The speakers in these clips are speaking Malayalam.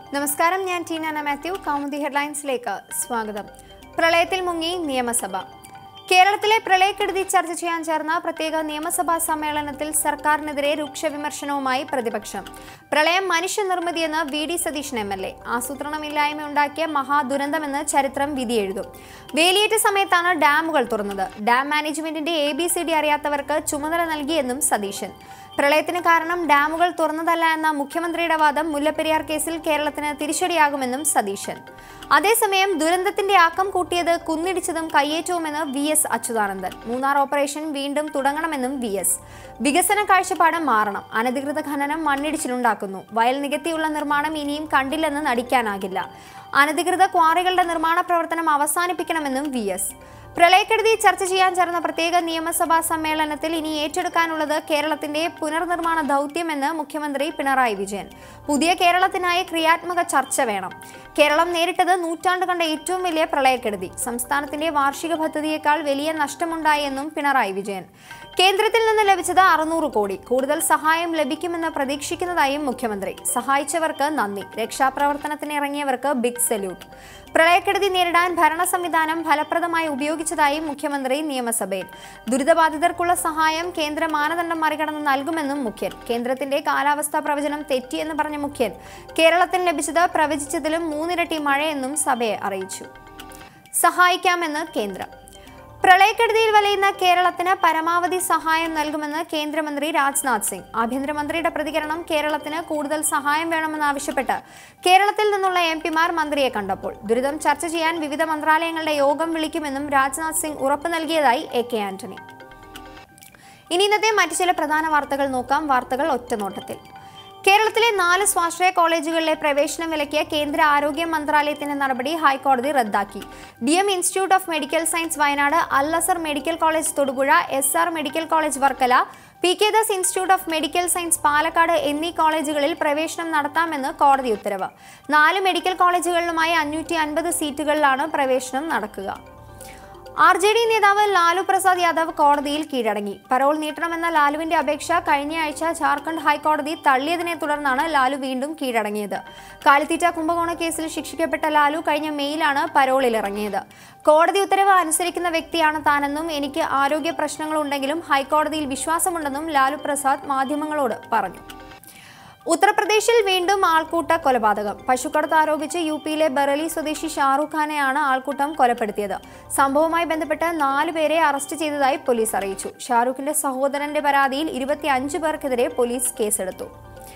നമസ്കാരം ഞാൻ ടീനാന മാത്യു കൗമുദി ഹെഡ്ലൈൻസിലേക്ക് സ്വാഗതം പ്രളയത്തിൽ മുങ്ങി നിയമസഭ കേരളത്തിലെ പ്രളയക്കെടുതി ചർച്ച ചെയ്യാൻ ചേർന്ന പ്രത്യേക നിയമസഭാ സമ്മേളനത്തിൽ സർക്കാരിനെതിരെ രൂക്ഷ വിമർശനവുമായി പ്രതിപക്ഷം പ്രളയം മനുഷ്യനിർമ്മിതിയെന്ന് V D Satheesan M L A ആസൂത്രണമില്ലായ്മ ഉണ്ടാക്കിയ മഹാദുരന്തമെന്ന് ചരിത്രം വിധിയെഴുതും വേലിയേറ്റ സമയത്താണ് ഡാമുകൾ തുറന്നത് ഡാം മാനേജ്മെന്റിന്റെ എ ബി സി ഡി അറിയാത്തവർക്ക് ചുമതല നൽകിയെന്നും സതീശൻ പ്രളയത്തിന് കാരണം ഡാമുകൾ തുറന്നതല്ല എന്ന മുഖ്യമന്ത്രിയുടെ വാദം മുല്ലപ്പെരിയാർ കേസിൽ കേരളത്തിന് തിരിച്ചടിയാകുമെന്നും സതീശൻ അതേസമയം ദുരന്തത്തിന്റെ ആക്കം കൂട്ടിയത് കുന്നിടിച്ചതും കയ്യേറ്റവുമെന്ന് V S Achuthanandan Munnar operation വീണ്ടും തുടങ്ങണമെന്നും വി എസ് വികസന കാഴ്ചപ്പാട് മാറണം അനധികൃത ഖനനം മണ്ണിടിച്ചിലുണ്ടാക്കുന്നു വയൽ നികത്തിയുള്ള നിർമ്മാണം ഇനിയും കണ്ടില്ലെന്ന് നടിക്കാനാകില്ല അനധികൃത ക്വാറികളുടെ നിർമ്മാണ പ്രവർത്തനം അവസാനിപ്പിക്കണമെന്നും വി എസ് പ്രളയക്കെടുതി ചർച്ച ചെയ്യാൻ ചേർന്ന പ്രത്യേക നിയമസഭാ സമ്മേളനത്തിൽ ഇനി ഏറ്റെടുക്കാനുള്ളത് കേരളത്തിന്റെ പുനർനിർമ്മാണ ദൗത്യമെന്ന് മുഖ്യമന്ത്രി പിണറായി വിജയൻ പുതിയ കേരളത്തിനായി ക്രിയാത്മക ചർച്ച വേണം കേരളം നേരിട്ടത് നൂറ്റാണ്ട് കണ്ട ഏറ്റവും വലിയ പ്രളയക്കെടുതി സംസ്ഥാനത്തിന്റെ വാർഷിക പദ്ധതിയേക്കാൾ വലിയ നഷ്ടമുണ്ടായെന്നും പിണറായി വിജയൻ കേന്ദ്രത്തിൽ നിന്ന് ലഭിച്ചത് അറുന്നൂറ് കോടി കൂടുതൽ സഹായം ലഭിക്കുമെന്ന് പ്രതീക്ഷിക്കുന്നതായും മുഖ്യമന്ത്രി സഹായിച്ചവർക്ക് നന്ദി രക്ഷാപ്രവർത്തനത്തിന് ഇറങ്ങിയവർക്ക് ബിഗ് സല്യൂട്ട് പ്രളയക്കെടുതി നേരിടാൻ ഭരണ സംവിധാനം ഫലപ്രദമായി ഉപയോഗിച്ചതായും മുഖ്യമന്ത്രി നിയമസഭയിൽ ദുരിതബാധിതർക്കുള്ള സഹായം കേന്ദ്ര മാനദണ്ഡം മറികടന്ന് നൽകുമെന്നും മുഖ്യൻ കേന്ദ്രത്തിന്റെ കാലാവസ്ഥാ പ്രവചനം തെറ്റിയെന്ന് പറഞ്ഞ മുഖ്യൻ കേരളത്തിൽ ലഭിച്ചത് പ്രവചിച്ചതിലും മൂന്നിരട്ടി മഴയെന്നും സഭയെ അറിയിച്ചു സഹായിക്കാമെന്ന് കേന്ദ്രം പ്രളയക്കെടുതിയിൽ വലയുന്ന കേരളത്തിന് പരമാവധി സഹായം നൽകുമെന്ന് കേന്ദ്രമന്ത്രി രാജ്നാഥ് സിംഗ് ആഭ്യന്തരമന്ത്രിയുടെ പ്രതികരണം കേരളത്തിന് കൂടുതൽ സഹായം വേണമെന്നാവശ്യപ്പെട്ട് കേരളത്തിൽ നിന്നുള്ള എം പിമാർ മന്ത്രിയെ കണ്ടപ്പോൾ ദുരിതം ചർച്ച ചെയ്യാൻ വിവിധ മന്ത്രാലയങ്ങളുടെ യോഗം വിളിക്കുമെന്നും രാജ്നാഥ് സിംഗ് ഉറപ്പു നൽകിയതായി എ കെ ആന്റണി ഇനി ഇന്നത്തെ മറ്റു ചില പ്രധാന വാർത്തകൾ നോക്കാം വാർത്തകൾ ഒറ്റനോട്ടത്തിൽ കേരളത്തിലെ നാല് സ്വാശ്രയ കോളേജുകളിലെ പ്രവേശനം വിലക്കിയ കേന്ദ്ര ആരോഗ്യ മന്ത്രാലയത്തിന്റെ നടപടി ഹൈക്കോടതി റദ്ദാക്കി D M institute of medical science Wayanad Al Azhar medical college Thodupuzha S R medical college Varkala P K Das institute of medical science Palakkad എന്നീ കോളേജുകളിൽ പ്രവേശനം നടത്താമെന്ന് കോടതി ഉത്തരവ് നാല് മെഡിക്കൽ കോളേജുകളിലുമായി അഞ്ഞൂറ്റി അൻപത് സീറ്റുകളിലാണ് പ്രവേശനം നടക്കുക ആർ ജെ ഡി നേതാവ് ലാലു പ്രസാദ് യാദവ് കോടതിയിൽ കീഴടങ്ങി പരോൾ നീട്ടണമെന്ന ലാലുവിന്റെ അപേക്ഷ കഴിഞ്ഞയാഴ്ച ജാർഖണ്ഡ് ഹൈക്കോടതി തള്ളിയതിനെ തുടർന്നാണ് ലാലു വീണ്ടും കീഴടങ്ങിയത് കാലിത്തീറ്റ കുംഭകോണ കേസിൽ ശിക്ഷിക്കപ്പെട്ട ലാലു കഴിഞ്ഞ മെയിലാണ് പരോളിൽ ഇറങ്ങിയത് കോടതി ഉത്തരവ് അനുസരിക്കുന്ന വ്യക്തിയാണ് താനെന്നും എനിക്ക് ആരോഗ്യ പ്രശ്നങ്ങളുണ്ടെങ്കിലും ഹൈക്കോടതിയിൽ വിശ്വാസമുണ്ടെന്നും ലാലു പ്രസാദ് മാധ്യമങ്ങളോട് പറഞ്ഞു ഉത്തർപ്രദേശിൽ വീണ്ടും ആൾക്കൂട്ട കൊലപാതകം പശുക്കടത്ത് ആരോപിച്ച് യു പിയിലെ ബറലി സ്വദേശി ഷാറൂഖ് ഖാനെയാണ് ആൾക്കൂട്ടം കൊലപ്പെടുത്തിയത് സംഭവവുമായി ബന്ധപ്പെട്ട് നാല് പേരെ അറസ്റ്റ് ചെയ്തതായി പോലീസ് അറിയിച്ചു ഷാറൂഖിന്റെ സഹോദരന്റെ പരാതിയിൽ ഇരുപത്തിയഞ്ച് പേർക്കെതിരെ പോലീസ് കേസെടുത്തു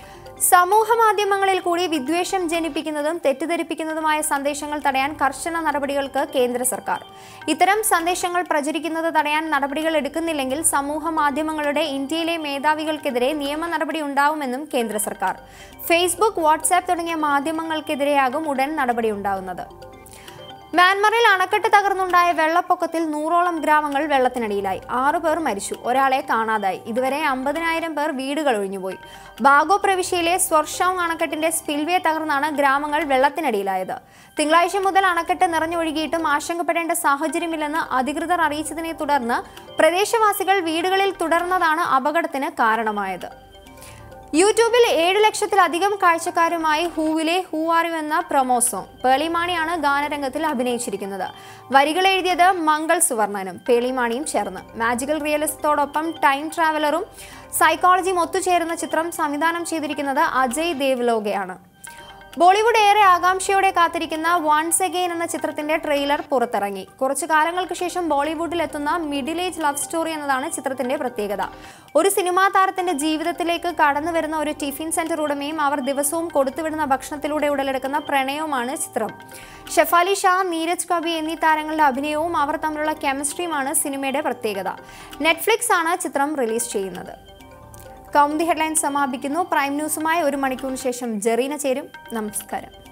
സമൂഹ മാധ്യമങ്ങളിൽ കൂടി വിദ്വേഷം ജനിപ്പിക്കുന്നതും തെറ്റിദ്ധരിപ്പിക്കുന്നതുമായ സന്ദേശങ്ങൾ തടയാൻ കർശന നടപടികൾക്ക് കേന്ദ്ര സർക്കാർ ഇത്തരം സന്ദേശങ്ങൾ പ്രചരിക്കുന്നത് തടയാൻ നടപടികൾ എടുക്കുന്നില്ലെങ്കിൽ സമൂഹ മാധ്യമങ്ങളുടെ ഇന്ത്യയിലെ മേധാവികൾക്കെതിരെ നിയമ നടപടി ഉണ്ടാവുമെന്നും കേന്ദ്ര സർക്കാർ ഫേസ്ബുക്ക് വാട്സാപ്പ് തുടങ്ങിയ മാധ്യമങ്ങൾക്കെതിരെയാകും ഉടൻ നടപടി ഉണ്ടാവുന്നത് മ്യാൻമറിൽ അണക്കെട്ട് തകർന്നുണ്ടായ വെള്ളപ്പൊക്കത്തിൽ നൂറോളം ഗ്രാമങ്ങൾ വെള്ളത്തിനടിയിലായി ആറു പേർ മരിച്ചു ഒരാളെ കാണാതായി ഇതുവരെ അമ്പതിനായിരം പേർ വീടുകൾ ഒഴിഞ്ഞുപോയി ബാഗോ പ്രവിശ്യയിലെ സ്വർഷോങ് അണക്കെട്ടിന്റെ സ്പിൽവേ തകർന്നാണ് ഗ്രാമങ്ങൾ വെള്ളത്തിനടിയിലായത് തിങ്കളാഴ്ച മുതൽ അണക്കെട്ട് നിറഞ്ഞൊഴുകിയിട്ടും ആശങ്കപ്പെടേണ്ട സാഹചര്യമില്ലെന്ന് അധികൃതർ അറിയിച്ചതിനെ തുടർന്ന് പ്രദേശവാസികൾ വീടുകളിൽ തുടർന്നതാണ് അപകടത്തിന് കാരണമായത് യൂട്യൂബിൽ ഏഴ് ലക്ഷത്തിലധികം കാഴ്ചക്കാരുമായി ഹൂവിലെ ഹൂ ആർ യു എന്ന പ്രൊമോ സോങ് പേളിമാണിയാണ് ഗാനരംഗത്തിൽ അഭിനയിച്ചിരിക്കുന്നത് വരികൾ എഴുതിയത് മംഗൾ സുവർണനും പേളിമാണിയും ചേർന്ന് മാജിക്കൽ റിയലിസത്തോടൊപ്പം ടൈം ട്രാവലറും സൈക്കോളജിയും ഒത്തുചേരുന്ന ചിത്രം സംവിധാനം ചെയ്തിരിക്കുന്നത് അജയ് ദേവ്ലോകയാണ് ബോളിവുഡ് ഏറെ ആകാംക്ഷയോടെ കാത്തിരിക്കുന്ന വൺസ് അഗെയിൻ എന്ന ചിത്രത്തിന്റെ ട്രെയിലർ പുറത്തിറങ്ങി കുറച്ചു കാലങ്ങൾക്ക് ശേഷം ബോളിവുഡിൽ എത്തുന്ന മിഡിൽ ഏജ് ലവ് സ്റ്റോറി എന്നതാണ് ചിത്രത്തിന്റെ പ്രത്യേകത ഒരു സിനിമാ താരത്തിന്റെ ജീവിതത്തിലേക്ക് കടന്നു വരുന്ന ഒരു ടിഫിൻ സെന്റർ ഉടമയും അവർ ദിവസവും കൊടുത്തുവിടുന്ന ഭക്ഷണത്തിലൂടെ ഉടലെടുക്കുന്ന പ്രണയവുമാണ് ചിത്രം ഷെഫാലി ഷാ നീരജ് കബി എന്നീ താരങ്ങളുടെ അഭിനയവും അവർ തമ്മിലുള്ള കെമിസ്ട്രിയുമാണ് സിനിമയുടെ പ്രത്യേകത നെറ്റ്ഫ്ലിക്സ് ആണ് ചിത്രം റിലീസ് ചെയ്യുന്നത് കൗമുദി ഹെഡ്ലൈൻസ് സമാപിക്കുന്നു പ്രൈം ന്യൂസുമായി ഒരു മണിക്കൂറിന് ശേഷം ജെറീന ചേരും നമസ്കാരം